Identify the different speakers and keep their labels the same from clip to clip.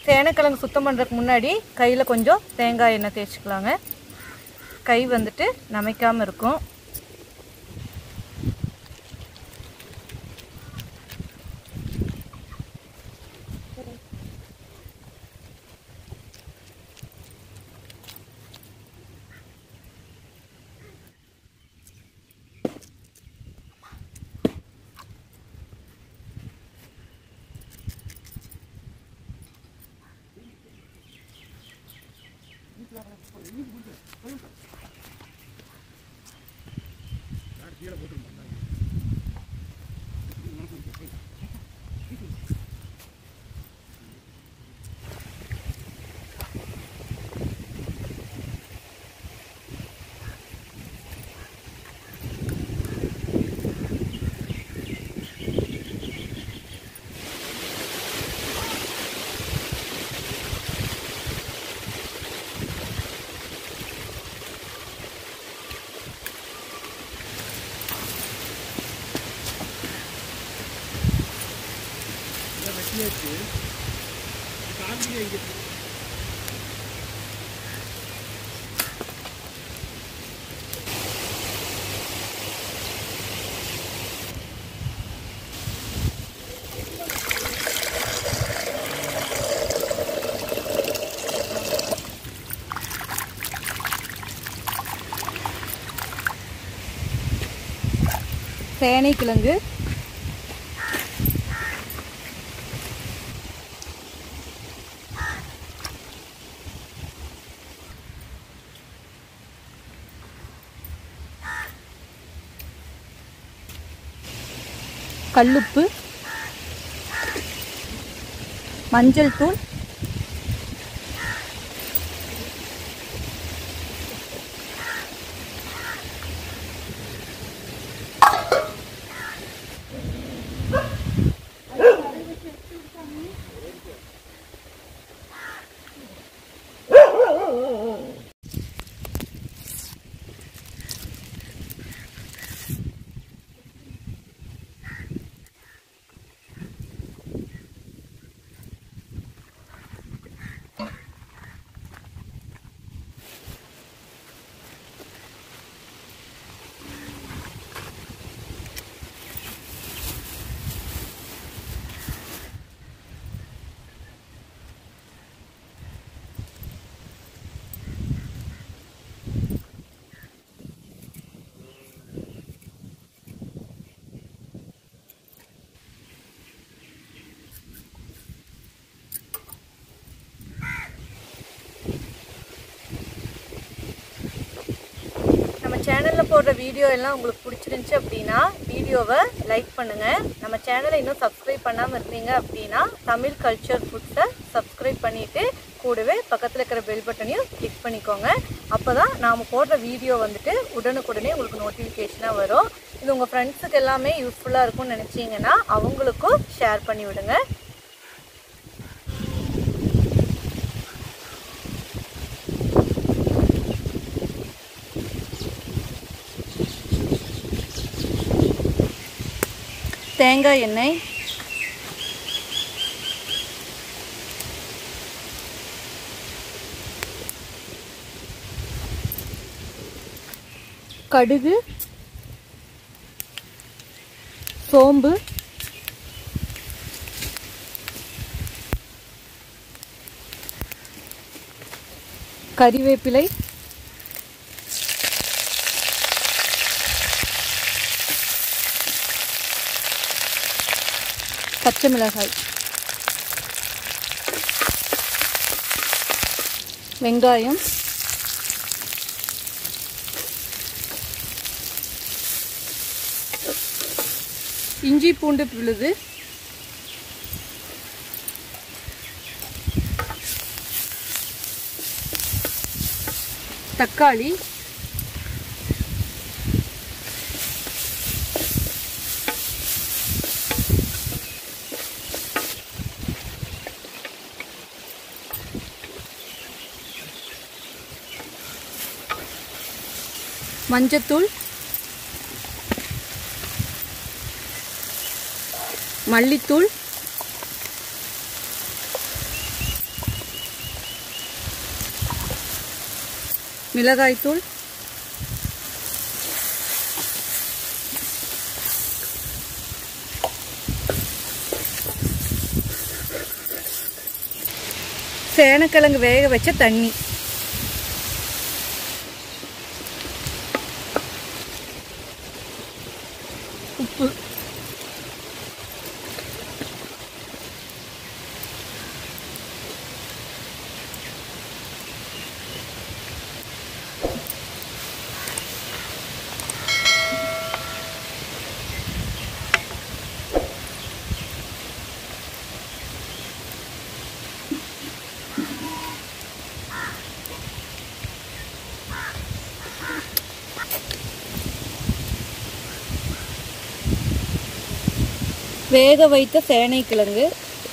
Speaker 1: சேனக்கிழங்கு சுத்தம் பண்ணுறதுக்கு முன்னாடி கையில் கொஞ்சம் தேங்காய் எண்ணெய் தேய்ச்சிக்கலாங்க கை வந்துட்டு நமைக்காமல் இருக்கும் சேனைக்கிழங்கு கல்லுப்பு மஞ்சள் தூள் நம்ம சேனலில் போடுற வீடியோ எல்லாம் உங்களுக்கு பிடிச்சிருந்துச்சி அப்படின்னா வீடியோவை லைக் பண்ணுங்கள் நம்ம சேனலை இன்னும் சப்ஸ்கிரைப் பண்ணாமல் இருந்தீங்க அப்படின்னா தமிழ் கல்ச்சர் ஃபுட்ஸை சப்ஸ்கிரைப் பண்ணிவிட்டு கூடவே பக்கத்தில் இருக்கிற பெல் பட்டனையும் கிளிக் பண்ணிக்கோங்க அப்போ தான் நாம் போடுற வீடியோ வந்துட்டு உடனுக்குடனே உங்களுக்கு நோட்டிஃபிகேஷனாக வரும் இது உங்கள் ஃப்ரெண்ட்ஸுக்கு எல்லாமே யூஸ்ஃபுல்லாக இருக்கும்னு நினச்சிங்கன்னா அவங்களுக்கும் ஷேர் பண்ணி விடுங்க தேங்காய் எண்ணெய் கடுகு சோம்பு கறிவேப்பிலை பச்சை மிளகாய் வெங்காயம் இஞ்சி பூண்டு விழுது தக்காளி மஞ்சத்தூள் மல்லித்தூள் மிளகாய்த்தூள் சேனக்கிழங்கு வேக வச்ச தண்ணி உப்பு வேக வைத்த சேனைக்கிழங்கு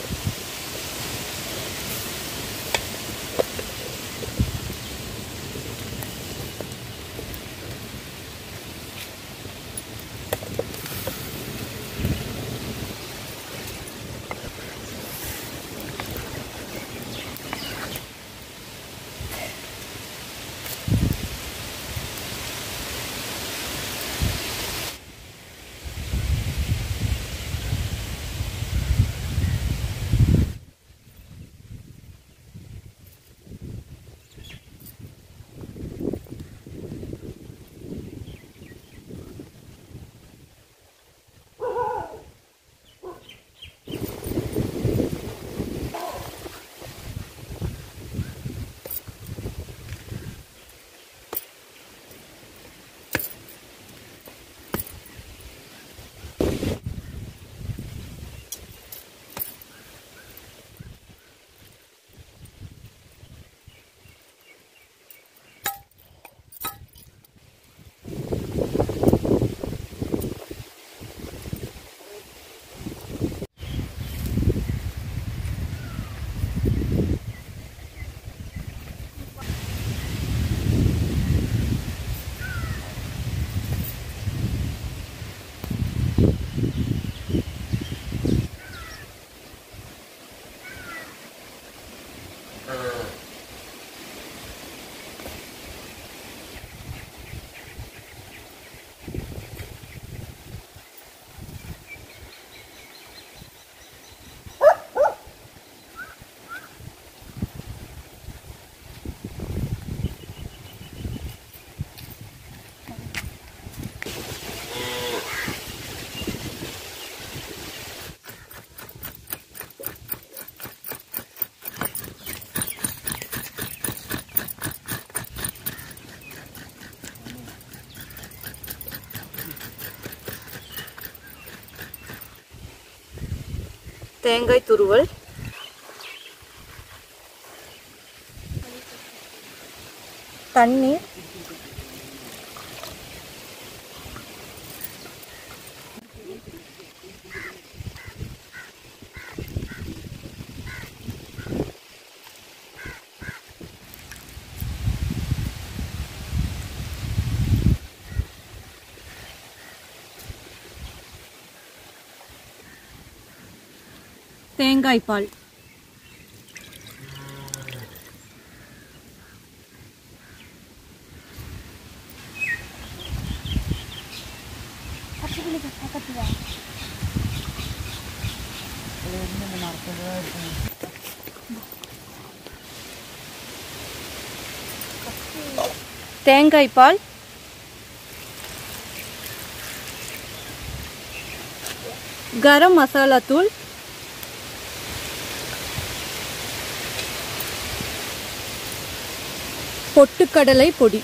Speaker 1: தேங்காய் துருவல் தண்ணீர் தேங்காய் பால் தேங்காய் பால் கரம் மசாலா தூள் பொட்டுக்கடலை பொடி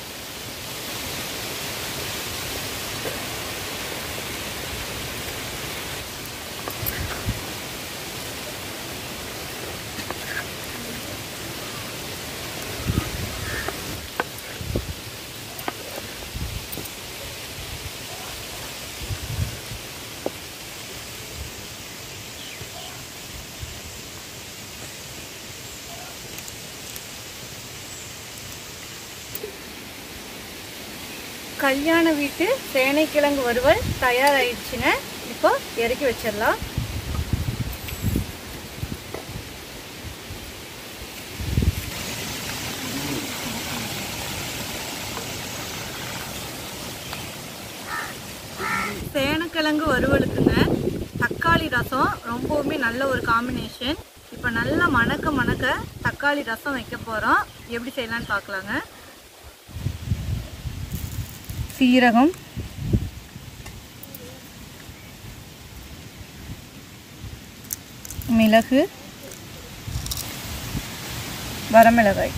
Speaker 1: கல்யாண வீட்டு சேனைக்கிழங்கு வறுவல் தயாராயிடுச்சுங்க இப்போ இறக்கி வச்சிடலாம் சேனக்கிழங்கு வறுவலுக்குங்க தக்காளி ரசம் ரொம்பவுமே நல்ல ஒரு காம்பினேஷன் இப்போ நல்லா மணக்க மணக்க தக்காளி ரசம் வைக்க போகிறோம் எப்படி செய்யலாம்னு பார்க்கலாங்க சீரகம் மிளகு வரமிளகாய்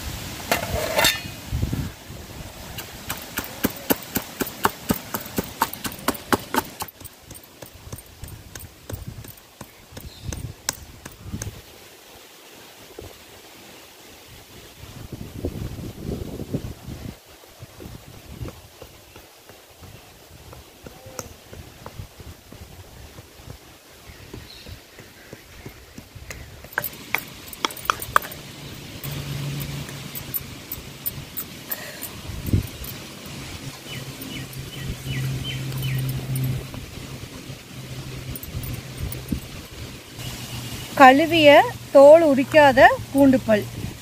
Speaker 1: கழுவிய தோல் உரிக்காத பூண்டு பல்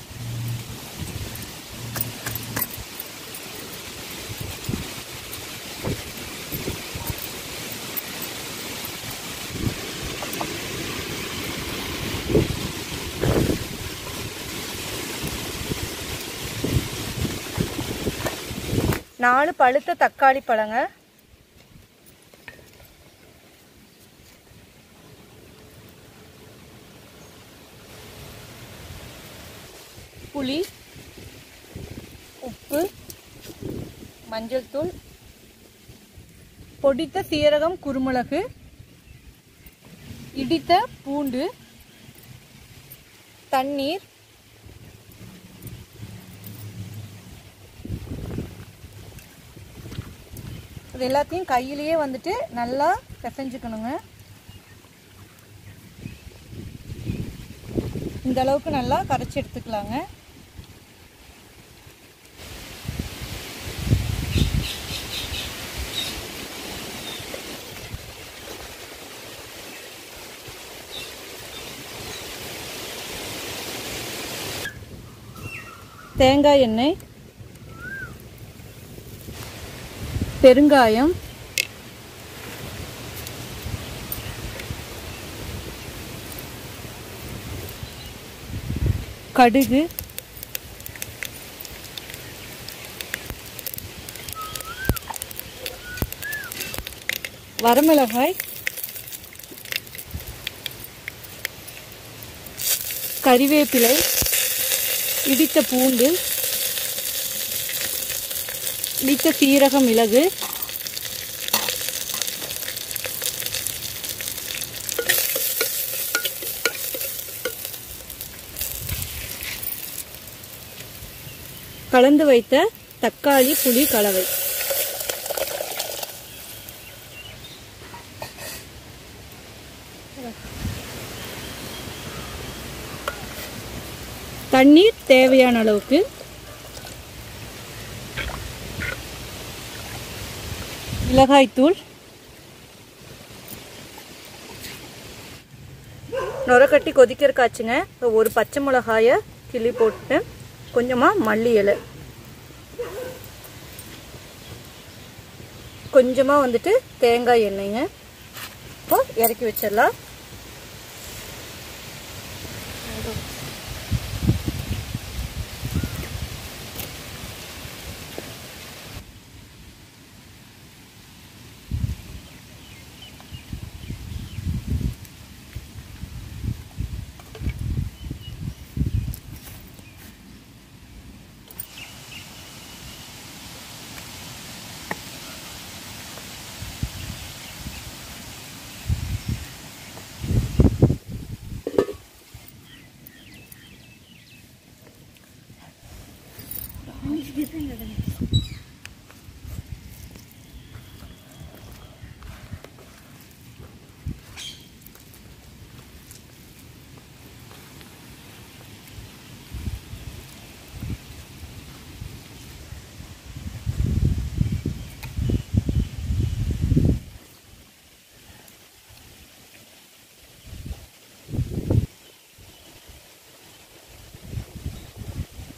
Speaker 1: நாலு பழுத்த தக்காளி பழங்க புளி உப்பு மஞ்சள் தூள் பொடித்த சீரகம் குருமிளகு இடித்த பூண்டு தண்ணீர் இது எல்லாத்தையும் கையிலேயே வந்துட்டு நல்லா பிசைஞ்சுக்கணுங்க இந்த அளவுக்கு நல்லா கரைச்சி எடுத்துக்கலாங்க தேங்காய் எண்ணெய் பெருங்காயம் கடுகு வரமிளகாய் கறிவேப்பிலை இடித்த பூண்டு இடித்த சீரக மிளகு கலந்து வைத்த தக்காளி புளி கலவை தண்ணீர் தேவையான அளவுக்கு மிளகாய்த்தூள் நுரக்கட்டி கொதிக்கிற காய்ச்சுங்க இப்போ ஒரு பச்சை மிளகாயை கிள்ளி போட்டு கொஞ்சமாக மல்லி இலை கொஞ்சமாக வந்துட்டு தேங்காய் எண்ணெய்ங்க இப்போ இறக்கி வச்சிடலாம்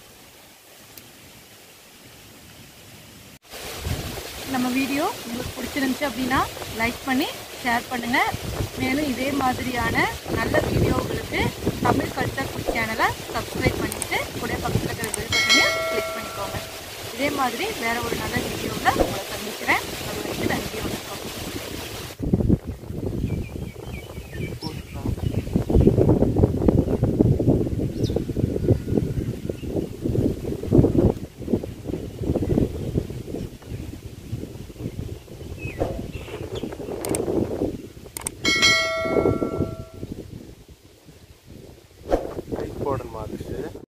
Speaker 1: நம்ம வீடியோ உங்களுக்கு பிடிச்ச பிடிச்சிருந்துச்சு அப்படின்னா லைக் பண்ணி ஷேர் பண்ணுங்கள் மேலும் இதே மாதிரியான நல்ல வீடியோங்களுக்கு தமிழ் கல்ச்சர் ஃபுட் சேனலை சப்ஸ்கிரைப் பண்ணிவிட்டு கூட பக்கத்தில் இருக்கிற பெல் பட்டனையும் கிளிக் பண்ணிக்கோங்க இதே மாதிரி வேற ஒரு நல்ல வீடியோவில் உங்களை சந்திக்கிறேன் அது வரைக்கும் நன்றி வணக்கம்
Speaker 2: போடணுமா அதுக்கு